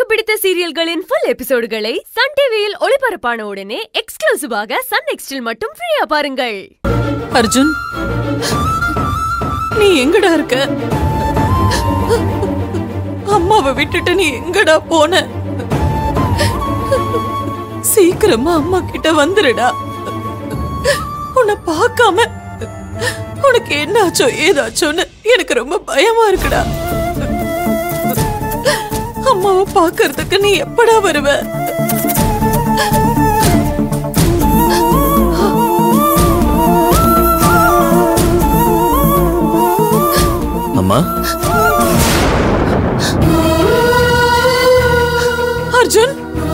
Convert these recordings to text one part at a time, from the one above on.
பிடித்த சீரியல்களின் full எபிசோடுகளை Sun டிவியில் ஒளிபரப்பான உடனே எக்ஸ்க்ளூசிவாக சன் நெக்ஸ்டில் மட்டும் ஃப்ரீயா பாருங்கள் அர்ஜுன் நீ எங்கடா இருக்க அம்மாவை விட்டுட்டு நீ எங்கடா போன சீக்கிரமா அம்மா கிட்ட வந்துருடா உன்னை பார்க்காம உனக்கு என்னாச்சோ ஏதாச்சோன்னு எனக்கு ரொம்ப பயமா இருக்குடா அம்மாவை பார்க்கறதுக்கு நீ எப்படா வருவ அம்மா அர்ஜுன்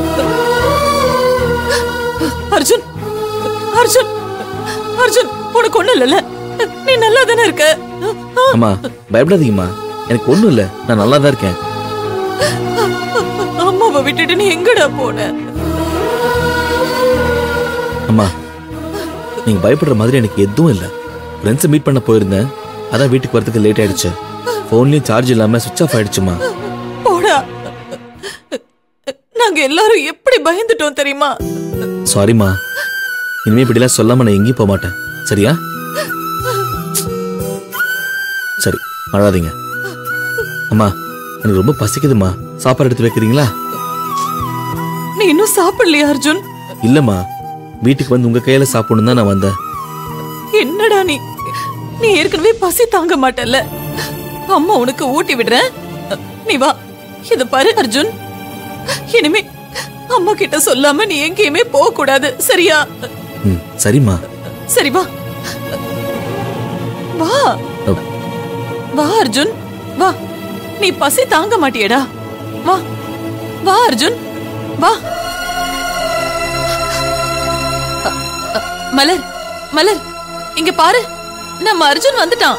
அர்ஜுன் அர்ஜுன் அர்ஜுன் உனக்கு ஒண்ணு இல்லைல்ல நீ நல்லா தானே இருக்க அம்மா பயப்படாதீங்கம்மா எனக்கு ஒண்ணும் இல்ல நான் நல்லா தான் இருக்கேன் அம்மாவை விட்டுட்டு நீ எங்கடா போன அம்மா நீங்க பயப்படுற மாதிரி எனக்கு எதுவும் இல்ல ஃப்ரெண்ட்ஸை மீட் பண்ண போயிருந்தேன் அதான் வீட்டுக்கு வரதுக்கு லேட் ஆயிடுச்சு ஃபோன்லயும் சார்ஜ் இல்லாம சுவிட்ச் ஆஃப் ஆயிடுச்சுமா போடா நாங்க எல்லாரும் எப்படி பயந்துட்டோம் தெரியுமா சாரிம்மா இனிமே இப்படிலாம் சொல்லாம நான் எங்கேயும் போக மாட்டேன் சரியா சரி அழாதீங்க அம்மா எனக்கு ரொம்ப பசிக்குதுமா சாப்பாடு எடுத்து வைக்கிறீங்களா நீ இன்னும் சாப்பிடலையா அர்ஜுன் இல்லம்மா வீட்டுக்கு வந்து உங்க கையில சாப்பிடணும் தான் நான் வந்தேன் என்னடா நீ நீ ஏற்கனவே பசி தாங்க மாட்டல்ல அம்மா உனக்கு ஊட்டி விடுறேன் நீ வா இத பாரு அர்ஜுன் இனிமே அம்மா கிட்ட சொல்லாம நீ எங்கேயுமே போக கூடாது சரியா ம் சரிம்மா சரி வா வா அப், வா அர்ஜுன் வா நீ பசி தாங்க மாட்டியடா வா வா அர்ஜுன் வா அ, அ, மலர் மலர் இங்க பாரு நம்ம அர்ஜுன் வந்துட்டான்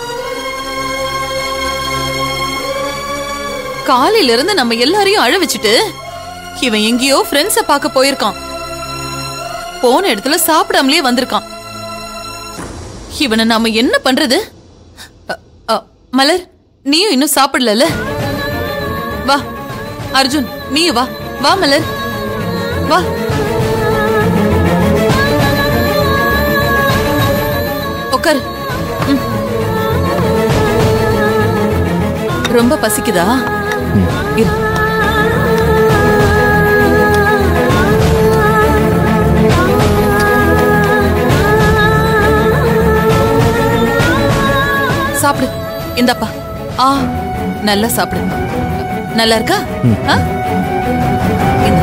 காலையில இருந்து நம்ம எல்லாரையும் அழ வச்சுட்டு இவன் எங்கேயோ ஃப்ரெண்ட்ஸ பார்க்க போயிருக்கான் போன இடத்துல சாப்பிடாமலே வந்திருக்கான் இவனை நாம என்ன பண்றது அ, அ, மலர் நீயும் இன்னும் சாப்பிடல வா அர்ஜுன் நீயும் வா வா மலர் வா உட்காரு ம். ரொம்ப பசிக்குதா இரு. சாப்பிடு இந்தாப்பா ஆ நல்லா சாப்பிடு நல்லா இருக்கா ஆ? இந்தா.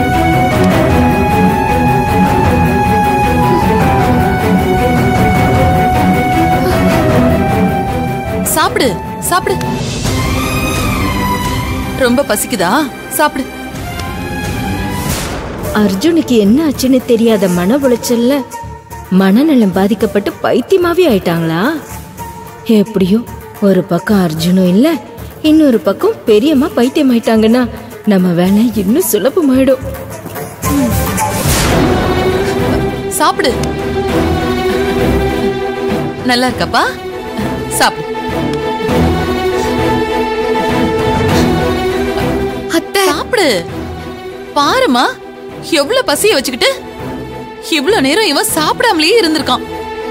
சாப்பிடு சாப்பிடு ரொம்ப பசிக்குதா சாப்பிடு அர்ஜுனுக்கு என்ன ஆச்சுன்னு தெரியாத மன உளைச்சல்ல மனநலம் பாதிக்கப்பட்டு பைத்தியமாவே ஆயிட்டாங்களா எப்படியோ ஒரு பக்கம் அர்ஜுனும் இல்ல இன்னொரு பக்கம் பெரியம்மா பைத்தியம் ஆயிட்டாங்கன்னா நம்ம வேலை இன்னும் சுலபமாயிடும் சாப்பிடு நல்லா இருக்கப்பா சாப்பிடு அத்தை சாப்பிடு பாருமா எவ்வளவு பசிய வச்சுக்கிட்டு இவ்வளவு நேரம் இவன் சாப்பிடாமலேயே இருந்திருக்கான்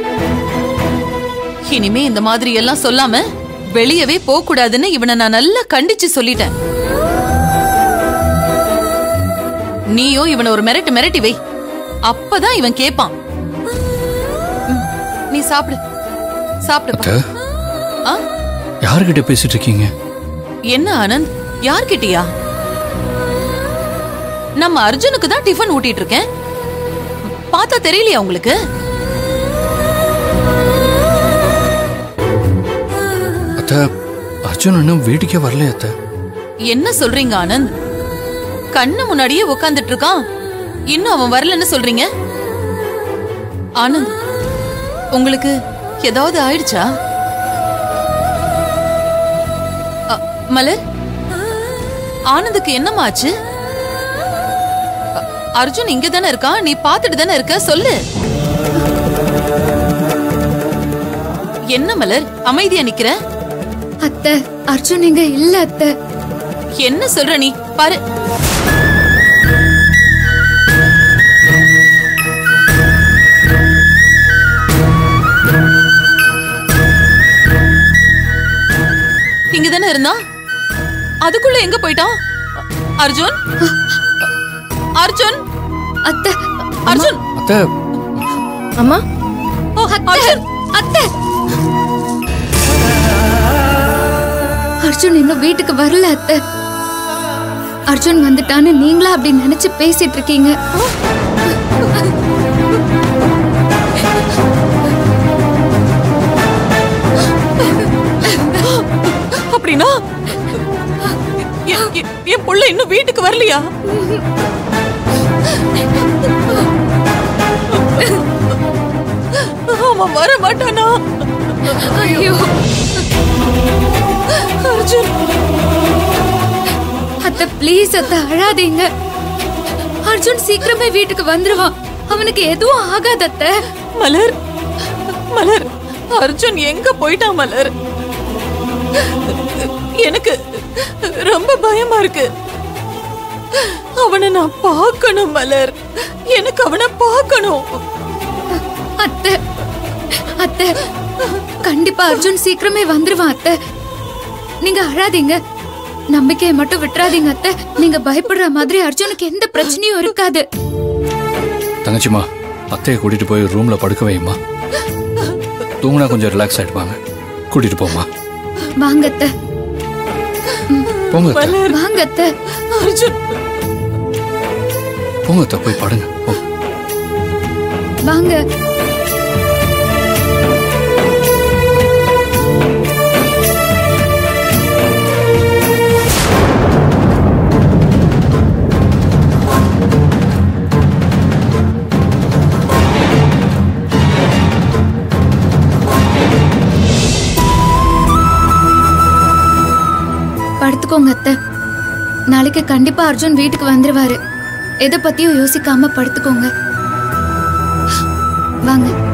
இனிமே இந்த மாதிரி எல்லாம் சொல்லாம வெளியவே போக கூடாதுன்னு இவனை நான் நல்லா கண்டிச்சு சொல்லிட்டேன் நீயும் இவனை ஒரு மிரட்டு மிரட்டி வை அப்பதான் இவன் கேப்பான் ம், நீ சாப்பிடு சாப்பிடுப்பா அத்தை ஆ யாருக்கிட்ட பேசிட்டு இருக்கீங்க என்ன ஆனந்த் யார்கிட்டயா நம்ம அர்ஜுனுக்கு தான் டிஃபன் ஊட்டிட்டு இருக்கேன் பார்த்தா தெரியலையா உங்களுக்கு அத்தை அர்ஜுன் இன்னும் வீட்டுக்கே வரல அத்தை என்ன சொல்றீங்க ஆனந்த் கண்ணு முன்னாடியே உட்கார்ந்துட்டு இருக்கான் இன்னும் அவன் வரலன்னு சொல்றீங்க ஆனந்த் உங்களுக்கு ஏதாவது ஆயிடுச்சா அ, மலர் ஆனந்துக்கு என்னம்மா ஆச்சு அ, அர்ஜுன் இங்க தானே இருக்கான் நீ பாத்துட்டு தானே இருக்க சொல்லு என்ன மலர் அமைதியா நிக்கிற அத்தை அர்ஜுன் இங்க இல்ல அத்தை என்ன சொல்ற நீ பாரு இங்க தானே இருந்தான் அதுக்குள்ள எங்க போயிட்டான் அர்ஜுன் அர்ஜுன் அத்தை அர்ஜுன் அத்தை அம்மா ஓ, அர்ஜுன் அத்தை அர்ஜுன் இன்னும் வீட்டுக்கு வரல அத்தை அர்ஜுன் வந்துட்டான்னு நீங்களா அப்படி நினைச்சு பேசிட்டு இருக்கீங்க அப்படின்னா எ- எ- என் புள்ள இன்னும் வீட்டுக்கு வரலையா அவன் வர மாட்டானா ஐயோ அர்ஜுன் அத்தை ப்ளீஸ் அத்தை அழாதீங்க அர்ஜுன் சீக்கிரமே வீட்டுக்கு வந்துருவான் அவனுக்கு எதுவும் ஆகாது அத்தை மலர் மலர் அர்ஜுன் எங்க போயிட்டான் மலர் எனக்கு ரொம்ப பயமா இருக்கு அவனை நான் பார்க்கணும் மலர் எனக்கு அவனை பார்க்கணும் அத்தை அத்தை கண்டிப்பா அர்ஜுன் சீக்கிரமே வந்துருவான் அத்தை நீங்க அழாதீங்க நம்பிக்கையை மட்டும் விட்டுறாதீங்க அத்தை நீங்க பயப்படுற மாதிரி அர்ஜுனுக்கு எந்த பிரச்சனையும் இருக்காது தங்கச்சிம்மா அத்தையை கூட்டிட்டு போய் ரூம்ல படுக்க வைம்மா தூங்கினா கொஞ்சம் ரிலாக்ஸ் ஆயிடுவாங்க கூட்டிட்டு போம்மா வாங்க அத்தை போங்க அத்தை மலர் வாங்க அத்தை அர்ஜுன் போங்க அத்தை போய் படுங்க போங்க வாங்க படுத்துக்கோங்க அத்தை நாளைக்கு கண்டிப்பா அர்ஜுன் வீட்டுக்கு வந்துருவாரு எதை பத்தியும் யோசிக்காம படுத்துக்கோங்க வாங்க